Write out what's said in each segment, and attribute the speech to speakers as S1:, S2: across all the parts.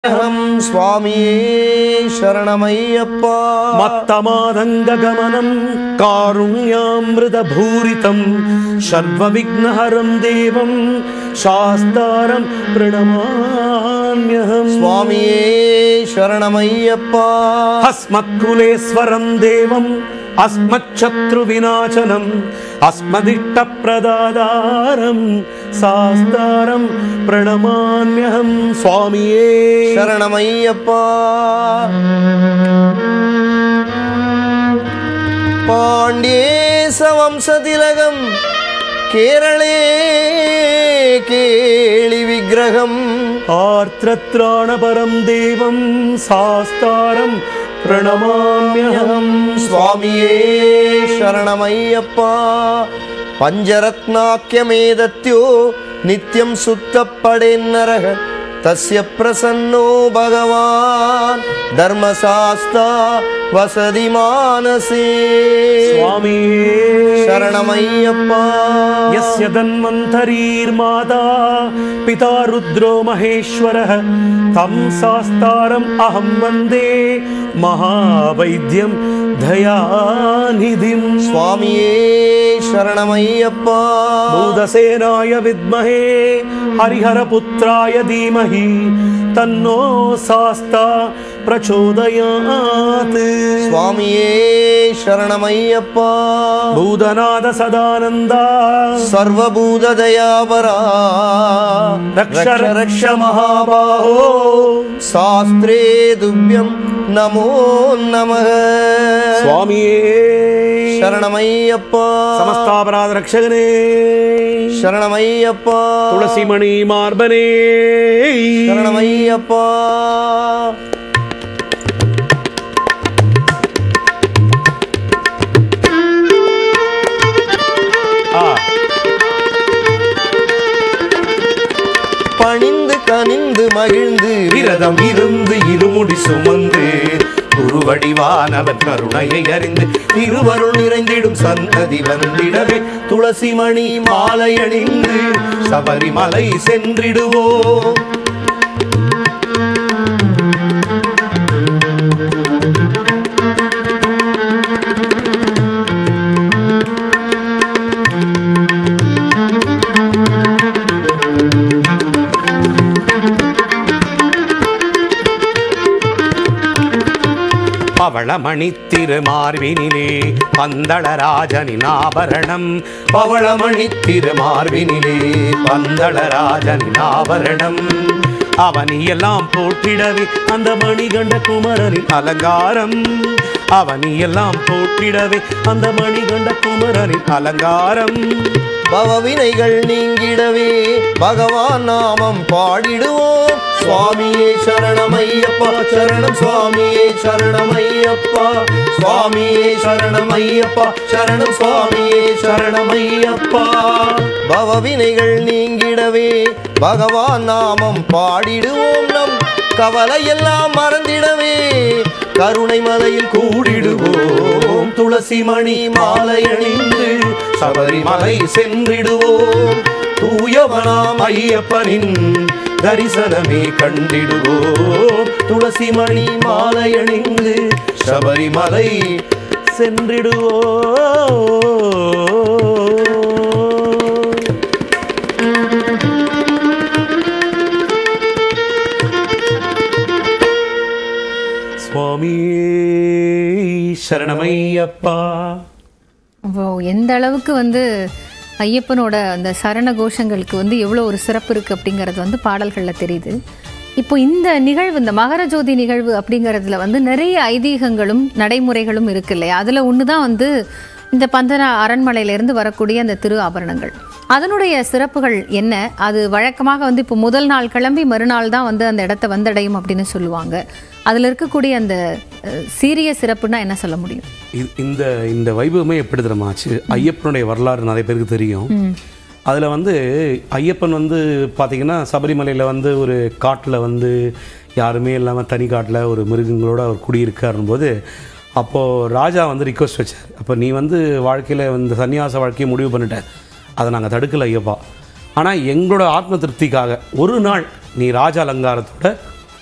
S1: அகம் சுவாமியே சரணமையப்பா
S2: மத்தமாதங்ககமனம் காருண்யாமிருதபூரிதம் சர்வவிக்னஹரம் தேவம் சாஸ்தாரம் பிரணமாம்யகம்
S1: சுவாமியே சரணமையப்பா
S2: அஸ்மத்குலேஸ்வரம் தேவம் அஸ்மச்சத்ருவிநாசனம் அஸ்மதிஷ்டப்பிரதாதாரம் சாஸ்தாரம் பிரணமாம்யகம் சுவாமியே
S1: சரணமையப்பா பாண்டேச வம்சதிலகம் கேரளே கேளி விக்கிரகம்
S2: ஆர்த்திராணபரம் தேவம் சாஸ்தாரம் பிரணமாம்யகம்
S1: சுவாமியே சரணமையப்பா பஞ்சரத்னாக்கியமேதத்யோ நித்யம் சுத்தப்படேன்னரக தஸ்ய பிரசன்னோ பகவான் தர்மசாஸ்தா வசதி மானசே
S2: சுவாமியே
S1: சரணமையப்பா
S2: यस्य धन्वन्तरीर्माता पिता रुद्रो महेश्वरः तं शास्तारम् अहं वन्दे महावैद्यं दयानिधिं
S1: சுவாமியே சரணமையப்பா
S2: भूतसेनाय विद्महे हरिहरपुत्राय धीमहि तन्नो शास्ता प्रचोदयात्
S1: சுவாமியே சரணமையப்பா
S2: भूतनाद सदानन्दा
S1: சர்வபூத தயாபரா
S2: रक्ष रक्ष महाबाहो
S1: சாஸ்திரே துப்யம் நமோ நமக
S2: சுவாமியே
S1: சரணமையப்பா
S2: சமஸ்தாபராத ரக்ஷகனே
S1: சரணமையப்பா
S2: துளசிமணி மார்பனே
S1: சரணமையப்பா
S2: ஆ,
S1: பணிந்து கனிந்து மகிழ்ந்து
S2: விரதம் இருந்து இருமுடி சுமந்து குருவடிவானவன் கருணையை அறிந்து திருவருள் நிறைந்திடும் சந்ததி வந்திடவே துளசிமணி மாலை அணிந்து சபரிமலை சென்றிடுவோம் பவளமணி திருமார்பினிலே பந்தளராஜனின் ஆபரணம் பவளமணி திருமார்பினிலே பந்தளராஜனின் ஆபரணம் அவனியெல்லாம் போற்றிடவே அந்த மணிகண்ட குமரனின் அலங்காரம் அவனியெல்லாம் போற்றிடவே அந்த மணிகண்ட குமரனின் அலங்காரம்
S1: பவவினைகள் நீங்கிடவே பகவான் நாமம் பாடிடுவோம் சுவாமியே சரணமையப்பா சரணம் சுவாமியே சரணமையப்பா சுவாமியே சரணமையப்பா சரணம் சுவாமியே சரணமையப்பா பவவினைகள் நீங்கிடவே பகவான் நாமம் பாடிடுவோம் நம் கவலையெல்லாம் மறந்திடவே கருணை மலையில் கூடிடுவோம் துளசி மணி மாலை அணிந்து
S2: சபரிமலை சென்றிடுவோம் தூயவனாம் ஐயப்பனின் தரிசனமே கண்டிடுவோம் துளசி மணி மாலை அணிந்து சபரிமலை சென்றிடுவோம் சுவாமியே சரணமையப்பா
S3: ஓ எந்த அளவுக்கு வந்து ஐயப்பனோட அந்த சரண கோஷங்களுக்கு வந்து எவ்வளோ ஒரு சிறப்பு இருக்குது அப்படிங்கிறது வந்து பாடல்களில் தெரியுது இப்போ இந்த நிகழ்வு இந்த மகர ஜோதி நிகழ்வு அப்படிங்கிறதுல வந்து நிறைய ஐதீகங்களும் நடைமுறைகளும் இருக்கு இல்லையா அதில் ஒன்று தான் வந்து இந்த பந்தன அரண்மனையிலேருந்து வரக்கூடிய அந்த திரு ஆபரணங்கள் அதனுடைய சிறப்புகள் என்ன அது வழக்கமாக வந்து இப்போ முதல் நாள் கிளம்பி மறுநாள் தான் வந்து அந்த இடத்த வந்தடையும் அப்படின்னு சொல்லுவாங்க அதில் இருக்கக்கூடிய அந்த அஹ், சீரிய சிறப்புன்னா என்ன சொல்ல முடியும்
S2: இது- இந்த இந்த வைபவமே எப்படி தெரியுமாச்சு ஐயப்பனுடைய வரலாறு நிறைய பேருக்கு தெரியும் அதில் வந்து ஐயப்பன் வந்து பார்த்தீங்கன்னா சபரிமலையில் வந்து ஒரு காட்டில் வந்து யாருமே இல்லாமல் தனி காட்டில் ஒரு மிருகங்களோட அவர் குடியிருக்காரும்போது அப்போது ராஜா வந்து ரிக்வஸ்ட் வச்சார் அப்போ நீ வந்து வாழ்க்கையில் இந்த சன்னியாச வாழ்க்கையை முடிவு பண்ணிட்ட அதை நாங்கள் தடுக்கல ஐயப்பா ஆனால் எங்களோட ஆத்ம திருப்திக்காக ஒரு நாள் நீ ராஜ அலங்காரத்தோட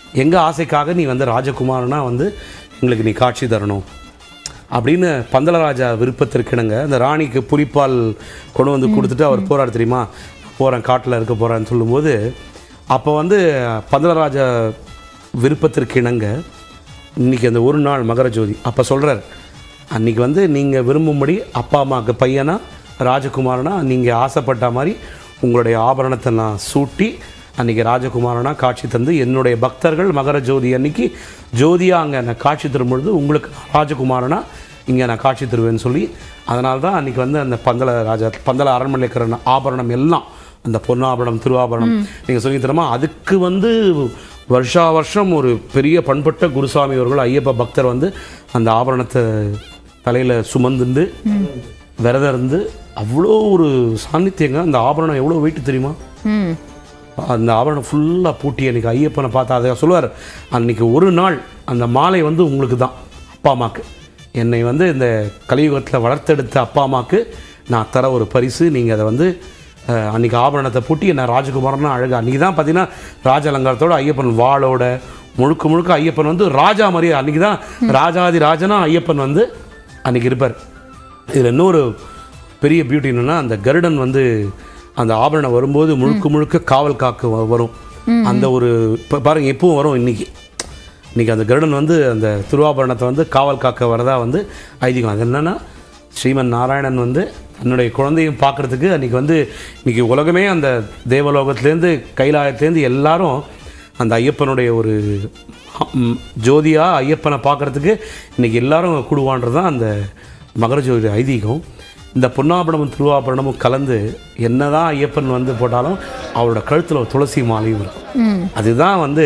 S2: எங்கள் ஆசைக்காக நீ வந்து ராஜகுமாரனா வந்து எங்களுக்கு நீ காட்சி தரணும் அப்படின்னு பந்தலராஜா விருப்பத்திற்கிணங்க அந்த ராணிக்கு புலிப்பால் கொண்டு வந்து கொடுத்துட்டு அவர் போறாரு தெரியுமா போகிறேன் காட்டில் இருக்க போகிறேன்னு சொல்லும்போது அப்போ வந்து பந்தலராஜா விருப்பத்திற்கு இணங்க இன்னைக்கு அந்த ஒரு நாள் மகர ஜோதி அப்போ சொல்கிறார் அன்னைக்கு வந்து நீங்கள் விரும்பும்படி அப்பா அம்மாவுக்கு பையனா ராஜகுமாரனா நீங்கள் ஆசைப்பட்ட மாதிரி உங்களுடைய ஆபரணத்தை நான் சூட்டி அன்னைக்கு ராஜகுமாரனா காட்சி தந்து என்னுடைய பக்தர்கள் மகர ஜோதி அன்னைக்கு ஜோதியாக அங்கே நான் காட்சி தரும் பொழுது உங்களுக்கு ராஜகுமாரனா இங்கே நான் காட்சி தருவேன்னு சொல்லி அதனால தான் அன்றைக்கி வந்து அந்த பந்தல ராஜா பந்தல அரண்மனையில் இருக்கிற ஆபரணம் எல்லாம் அந்த பொன்னாபரணம் திருவாபரணம் நீங்கள் சொல்லி தரமா அதுக்கு வந்து வருஷா வருஷம் ஒரு பெரிய பண்பட்ட குருசாமி அவர்கள் ஐயப்ப பக்தர் வந்து அந்த ஆபரணத்தை தலையில் சுமந்துண்டு விரதம் இருந்து அவ்வளோ ஒரு சாநித்தியங்க அந்த ஆபரணம் எவ்வளோ வெயிட் தெரியுமா
S3: ம்
S2: அந்த ஆபரணம் ஃபுல்லாக பூட்டி அன்றைக்கி ஐயப்பனை பார்த்தா அதை சொல்லுவார் அன்றைக்கி ஒரு நாள் அந்த மாலை வந்து உங்களுக்கு தான் அப்பா அம்மாவுக்கு என்னை வந்து இந்த கலியுகத்தில் வளர்த்தெடுத்த அப்பா அம்மாவுக்கு நான் தர ஒரு பரிசு நீங்கள் அதை வந்து அஹ், அன்னைக்கு ஆபரணத்தை பூட்டி என்ன ராஜகுமாரனா அழகு அன்றைக்கி தான் பார்த்தீங்கன்னா ராஜ அலங்காரத்தோட ஐயப்பன் வாளோட முழுக்க முழுக்க ஐயப்பன் வந்து ராஜா மாதிரியே அன்றைக்கி தான் ராஜாதி ராஜனா ஐயப்பன் வந்து அன்றைக்கி இருப்பார் இதில் இன்னொரு பெரிய பியூட்டி என்னென்னா அந்த கருடன் வந்து அந்த ஆபரணம் வரும்போது முழுக்க முழுக்க காவல் காக்க வ- வரும் அந்த ஒரு இப்போ பாருங்க எப்பவும் வரும் இன்னைக்கு இன்னைக்கு அந்த கருடன் வந்து அந்த திருவாபரணத்தை வந்து காவல் காக்க வரதா வந்து ஐதீகம் அது என்னன்னா ஸ்ரீமன் நாராயணன் வந்து தன்னுடைய குழந்தையும் பார்க்கறதுக்கு அன்றைக்கி வந்து இன்னைக்கு உலகமே அந்த தேவலோகத்துலேருந்து கைலாயத்துலேருந்து எல்லாரும் அந்த ஐயப்பனுடைய ஒரு ம், ஜோதியா ஐயப்பனை பார்க்கறதுக்கு இன்னைக்கு எல்லாரும் கூடுவான்றது தான் அந்த மகர ஜோதி ஐதீகம் இந்த பொன்னாபரணமும் திருவாபரணமும் கலந்து என்னதான் ஐயப்பன் வந்து போட்டாலும் அவரோட கழுத்தில் ஒரு துளசி மாலையும் இருக்கும் அதுதான் வந்து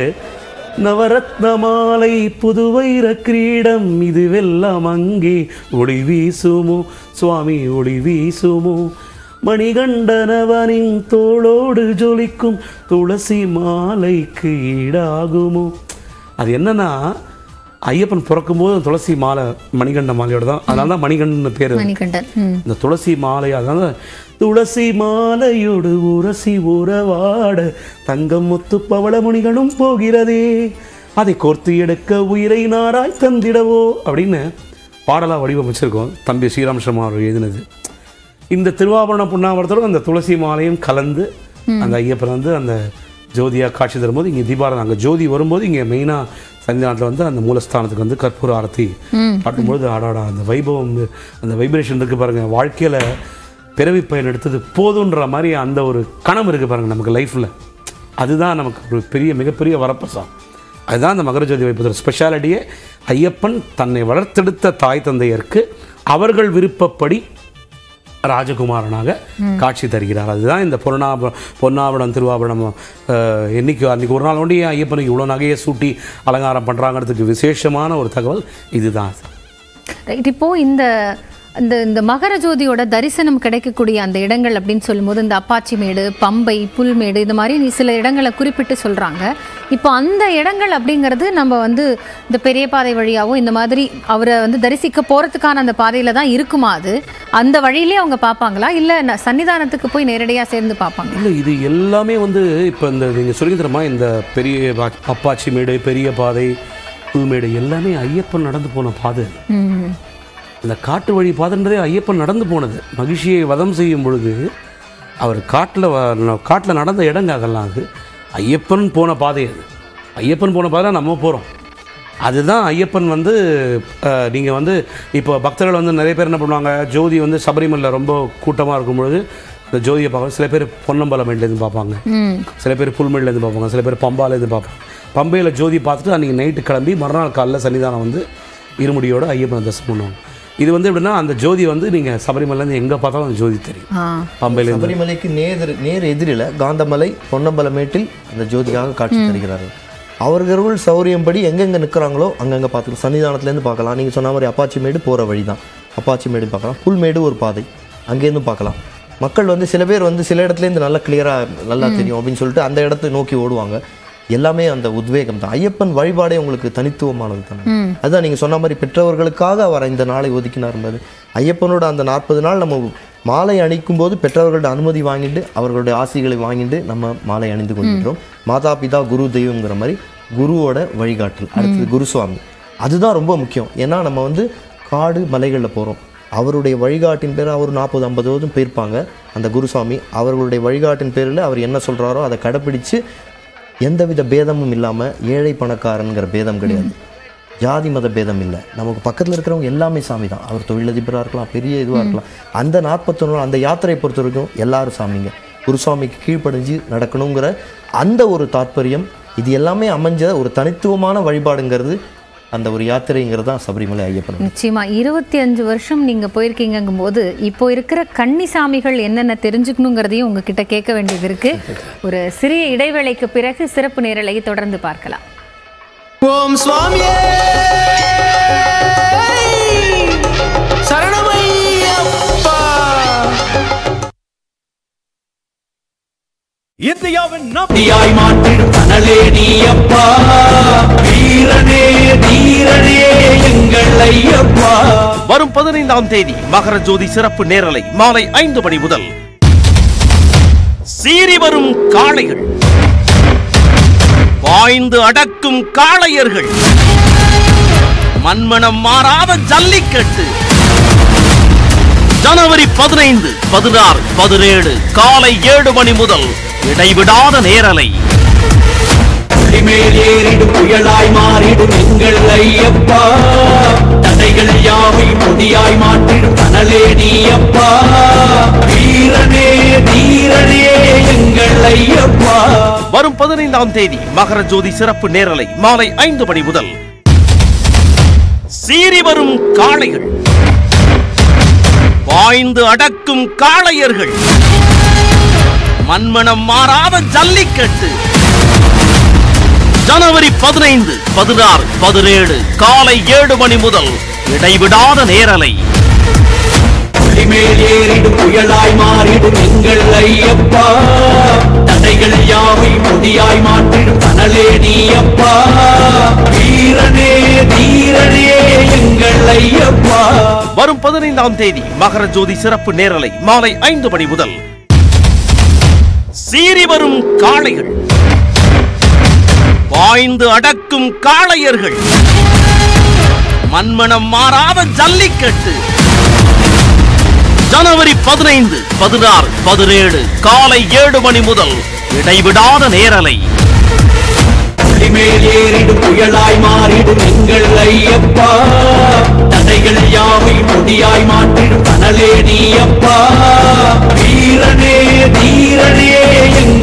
S2: நவரத்ன மாலை புதுவைர கிரீடம் இதுவெல்லாம் அங்கே ஒளி வீசுமோ சுவாமி ஒளி வீசுமோ மணிகண்டனவனின் தோளோடு ஜொலிக்கும் துளசி மாலைக்கு ஈடாகுமோ அது என்னன்னா ஐயப்பன் பிறக்கும்போது துளசி மாலை மணிகண்ட மாலையோட தான் அதனால தான் மணிகண்டன் பேர்
S3: மணிகண்டன் ம்
S2: இந்த துளசி மாலை அதனால துளசி மாலையோடு உரசி உறவாட தங்கம் முத்து பவளமுனிகளும் போகிறதே அதை கோர்த்து எடுக்க உயிரை நாராய் தந்திடவோ அப்படின்னு பாடலாக வடிவமைச்சிருக்கோம் தம்பி ஸ்ரீராம் சர்மா அவர் எழுதினது இந்த திருவாபரண புண்ணாவரத்தோட அந்த துளசி மாலையும் கலந்து அந்த ஐயப்பன் வந்து அந்த ஜோதியாக காட்சி தரும்போது இங்கே தீபாராதனை அங்கே ஜோதி வரும்போது இங்கே மெயினாக சன்னிதானத்தில் வந்து அந்த மூலஸ்தானத்துக்கு வந்து கற்பூர ஆரத்தி காட்டும்பொழுது ஆடாடா அந்த வைபவம் அந்த வைப்ரேஷன் இருக்குது பாருங்கள் வாழ்க்கையில் பிறவி பயன் எடுத்தது போதுன்ற மாதிரி அந்த ஒரு கணம் இருக்குது பாருங்கள் நமக்கு லைஃப்பில் அதுதான் நமக்கு ஒரு பெரிய மிகப்பெரிய வரப்பிரசாதம் அதுதான் அந்த மகர ஜோதி வைப்பதோட ஸ்பெஷாலிட்டியே ஐயப்பன் தன்னை வளர்த்தெடுத்த தாய் தந்தையருக்கு அவர்கள் விருப்பப்படி ராஜகுமாரனாக காட்சி தருகிறார் அதுதான் இந்த பொன்னாப பொன்னாபடம் திருவாபடம் அஹ், என்னைக்கு அன்றைக்கி ஒரு நாள் ஒண்டி ஏன் ஐயப்பனுக்கு இவ்வளோ நகையை சூட்டி அலங்காரம் பண்ணுறாங்கிறதுக்கு விசேஷமான ஒரு தகவல் இதுதான்
S3: ரைட் இப்போ இந்த இந்த இந்த மகர ஜோதியோட தரிசனம் கிடைக்கக்கூடிய அந்த இடங்கள் அப்படின்னு சொல்லும்போது இந்த அப்பாச்சி மேடு பம்பை புல்மேடு இந்த மாதிரி நீ சில இடங்களை குறிப்பிட்டு சொல்றாங்க இப்போ அந்த இடங்கள் அப்படிங்கிறது நம்ம வந்து இந்த பெரிய பாதை வழியாவோ இந்த மாதிரி அவரை வந்து தரிசிக்க போறதுக்கான அந்த பாதையில தான் இருக்குமா அது அந்த வழியிலே அவங்க பார்ப்பாங்களா இல்ல ந- சன்னிதானத்துக்கு போய் நேரடியா சேர்ந்து பார்ப்பாங்க
S2: இல்லை இது எல்லாமே வந்து இப்போ இந்த நீங்கள் சொல்லி தரமா இந்த பெரிய பா- அப்பாச்சி மேடு பெரிய பாதை புல்மேடு எல்லாமே ஐயப்பன் நடந்து போன பாதை
S3: ம்
S2: அந்த காட்டு வழி பாதைன்றதே ஐயப்பன் நடந்து போனது மகிழ்ச்சியை வதம் செய்யும் பொழுது அவர் காட்டில் காட்டில் நடந்த இடங்க அதெல்லாம் அது ஐயப்பன் போன பாதை அது ஐயப்பன் போன பாதை நம்ம போகிறோம் அதுதான் ஐயப்பன் வந்து நீங்கள் வந்து இப்போ பக்தர்கள் வந்து நிறைய பேர் என்ன பண்ணுவாங்க ஜோதி வந்து சபரிமலையில் ரொம்ப கூட்டமாக இருக்கும் பொழுது இந்த ஜோதியை பார்க்க சில பேர் பொன்னம்பலமேட்லேருந்து பார்ப்பாங்க
S3: ம்
S2: சில பேர் புல்மேட்லேருந்து பார்ப்பாங்க சில பேர் பம்பாலேருந்து பார்ப்பாங்க பம்பையில் ஜோதி பார்த்துட்டு அன்றைக்கி நைட்டு கிளம்பி மறுநாள் காலைல சன்னிதானம் வந்து இருமுடியோட ஐயப்பனை தரிசனம் பண்ணுவாங்க இது வந்து எப்படின்னா அந்த ஜோதி வந்து நீங்கள் சபரிமலையிலேருந்து எங்கே பார்த்தாலும் அந்த ஜோதி தெரியும்
S3: ஆ
S2: பம்பையிலேருந்து
S1: சபரிமலைக்கு நேர் நேர் எதிரில் காந்தமலை பொன்னம்பலமேட்டில் அந்த ஜோதியாக காட்சி தருகிறார்கள் அவர்கள் சௌரியம்படி எங்கெங்கே நிற்கிறாங்களோ அங்கங்கே பார்த்துக்கலாம் சன்னிதானத்துலேருந்து பார்க்கலாம் நீங்கள் சொன்ன மாதிரி அப்பாச்சி மேடு போகிற வழி தான் அப்பாச்சி மேடு பார்க்கலாம் புல்மேடு ஒரு பாதை அங்கேருந்து பார்க்கலாம் மக்கள் வந்து சில பேர் வந்து சில இடத்துலேருந்து நல்லா கிளியராக நல்லா தெரியும் அப்படின்னு சொல்லிட்டு அந்த இடத்தை நோக்கி ஓடுவாங்க எல்லாமே அந்த உத்வேகம் தான் ஐயப்பன் வழிபாடே உங்களுக்கு தனித்துவமானது தானே அதுதான் நீங்கள் சொன்ன மாதிரி பெற்றவர்களுக்காக அவர் இந்த நாளை ஒதுக்கினார் என்பது ஐயப்பனோட அந்த நாற்பது நாள் நம்ம மாலை அணிக்கும் போது பெற்றவர்களோட அனுமதி வாங்கிட்டு அவர்களுடைய ஆசிகளை வாங்கிட்டு நம்ம மாலை அணிந்து கொண்டிருக்கிறோம் மாதா பிதா குரு தெய்வங்கிற மாதிரி குருவோட வழிகாட்டல் அடுத்தது குருசுவாமி அதுதான் ரொம்ப முக்கியம் ஏன்னா நம்ம வந்து காடு மலைகளில் போகிறோம் அவருடைய வழிகாட்டின் பேர் அவர் நாற்பது ஐம்பது வருஷம் போயிருப்பாங்க அந்த குருசாமி அவர்களுடைய வழிகாட்டின் பேரில் அவர் என்ன சொல்கிறாரோ அதை கடைப்பிடிச்சு எந்தவித பேதமும் இல்லாமல் ஏழை பணக்காரங்கிற பேதம் கிடையாது ஜாதி மத பேதம் இல்லை நமக்கு பக்கத்தில் இருக்கிறவங்க எல்லாமே சாமி தான் அவர் தொழிலதிபராக இருக்கலாம் பெரிய இதுவாக இருக்கலாம் அந்த நாற்பத்தொன்று அந்த யாத்திரையை பொறுத்த வரைக்கும் எல்லாரும் சாமிங்க குருசாமிக்கு கீழ்ப்படிஞ்சு நடக்கணுங்கிற அந்த ஒரு தாற்பயம் இது எல்லாமே அமைஞ்ச ஒரு தனித்துவமான வழிபாடுங்கிறது அந்த ஒரு யாத்திரைங்கிறது தான் சபரிமலை ஐயப்பன்
S3: நிச்சயமா இருபத்தி அஞ்சு வருஷம் நீங்க போயிருக்கீங்கும் போது இப்போ இருக்கிற கன்னிசாமிகள் என்னென்ன தெரிஞ்சுக்கணுங்கிறதையும் உங்ககிட்ட கேட்க வேண்டியது இருக்கு ஒரு சிறிய இடைவேளைக்கு பிறகு சிறப்பு நேரலை தொடர்ந்து பார்க்கலாம்
S4: ஓம் சுவாமியே சரணமையப்பா
S5: இந்தியாவின் நம்பியாய் மாற்றிடும் கனலே நீ அப்பா வீரனே தீரனே எங்கள் ஐயப்பா
S6: வரும் பதினைந்தாம் தேதி மகர ஜோதி சிறப்பு நேரலை மாலை ஐந்து மணி முதல் சீறி வரும் காளைகள் பாய்ந்து அடக்கும் காளையர்கள் மண்மனம் மாறாத ஜல்லிக்கட்டு ஜனவரி பதினைந்து பதினாறு பதினேழு காலை ஏழு மணி முதல் இடைவிடாத நேரலை
S5: மேல் ஏறிடும் புயலாய் மாறிடும் எங்கள் ஐயப்பா தடைகள் யாவை பொடியாய் மாற்றிடும் கனலே நீ அப்பா வீரனே தீரனே எங்கள் ஐயப்பா
S6: வரும் பதினைந்தாம் தேதி மகர ஜோதி சிறப்பு நேரலை மாலை ஐந்து மணி முதல் சீறி வரும் காளைகள் பாய்ந்து அடக்கும் காளையர்கள் மண்மனம் மாறாத ஜல்லிக்கட்டு ஜனவரி பதினைந்து பதினாறு பதினேழு காலை ஏழு மணி முதல் இடைவிடாத நேரலை
S5: மேல் ஏறிடும் புயலாய் மாறிடும் எங்கள் ஐயப்பா தடைகள் யாவை பொடியாய் மாற்றிடும் கனலே நீ அப்பா வீரனே தீரனே எங்கள் ஐயப்பா
S6: வரும் பதினைந்தாம் தேதி மகர ஜோதி சிறப்பு நேரலை மாலை ஐந்து மணி முதல் சீறி வரும் காளைகள் பாய்ந்து அடக்கும் காளையர்கள் மண்மனம் மாறாத ஜல்லிக்கட்டு ஜனவரி பதினைந்து பதினாறு பதினேழு காலை ஏழு மணி முதல் இடைவிடாத நேரலை
S5: மேல் ஏறிடும் புயலாய் மாறிடும் எங்கள் ஐயப்பா தடைகள் யாவை பொடியாய் மாற்றிடும் கனலே நீ அப்பா வீரனே தீரனே எங்கள்